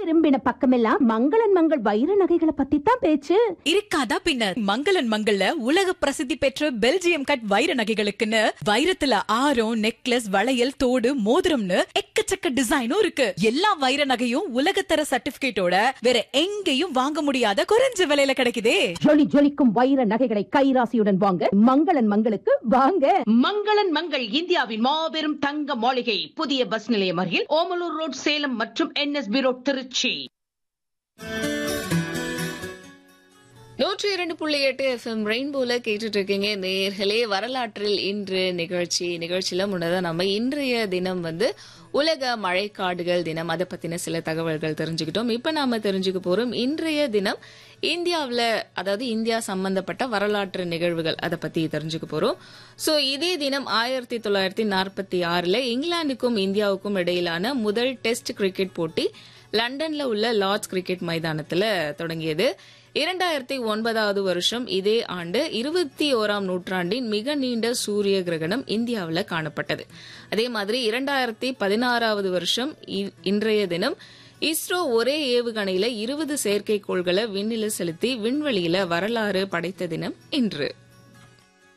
திரும்பின பக்கமெல்லாம் மங்களன் மங்கள் வைர நகைகளை பத்தி தான் பேச்சு இருக்காதா பின்ன மங்களன் மங்கள்ல உலக பிரசித்தி பெற்ற பெல்ஜியம் கட் வைர நகைகளுக்குன்னு வைரத்துல ஆரம் நெக்லஸ் வளையல் தோடு மோதிரம்னு எக்கச்சக்க டிசைனும் இருக்கு எல்லா வைர நகையும் உலகத்தர சர்டிபிகேட்டோட வேற எங்கேயும் வாங்க முடியாத குறைஞ்ச விலையில கிடைக்குதே ஜொலி ஜொலிக்கும் வைர நகைகளை கைராசியுடன் வாங்க மங்களன் மங்களுக்கு வாங்க மங்களன் மங்கள் இந்தியாவின் மாபெரும் தங்க மாளிகை புதிய பஸ் நிலையம் அருகில் ஓமலூர் ரோட் சேலம் மற்றும் என்எஸ்பி ரோட் திருச்சி நூற்றி இரண்டு புள்ளி எட்டு எஃப்எம் ரெயின்போல கேட்டுட்டு இருக்கீங்க நேர்களே வரலாற்றில் இன்று நிகழ்ச்சி நிகழ்ச்சியில முன்னதா நம்ம இன்றைய தினம் வந்து உலக மழைக்காடுகள் தினம் அதை பத்தின சில தகவல்கள் தெரிஞ்சுக்கிட்டோம் இப்ப நாம தெரிஞ்சுக்க போறோம் இன்றைய தினம் இந்தியாவுல அதாவது இந்தியா சம்பந்தப்பட்ட வரலாற்று நிகழ்வுகள் அதை பத்தி தெரிஞ்சுக்க போறோம் சோ இதே தினம் ஆயிரத்தி தொள்ளாயிரத்தி நாற்பத்தி ஆறுல இங்கிலாந்துக்கும் இந்தியாவுக்கும் இடையிலான முதல் டெஸ்ட் கிரிக்கெட் போட்டி லண்டன்ல உள்ள லார்ட்ஸ் கிரிக்கெட் மைதானத்துல தொடங்கியது இரண்டாயிரத்தி ஒன்பதாவது வருஷம் இதே ஆண்டு இருபத்தி ஓராம் நூற்றாண்டின் மிக நீண்ட சூரிய கிரகணம் இந்தியாவில் காணப்பட்டது அதே மாதிரி இரண்டாயிரத்தி பதினாறாவது வருஷம் இ- இன்றைய தினம் இஸ்ரோ ஒரே ஏவுகணையில இருபது செயற்கைக்கோள்களை விண்ணில செலுத்தி விண்வெளியில வரலாறு படைத்த தினம் இன்று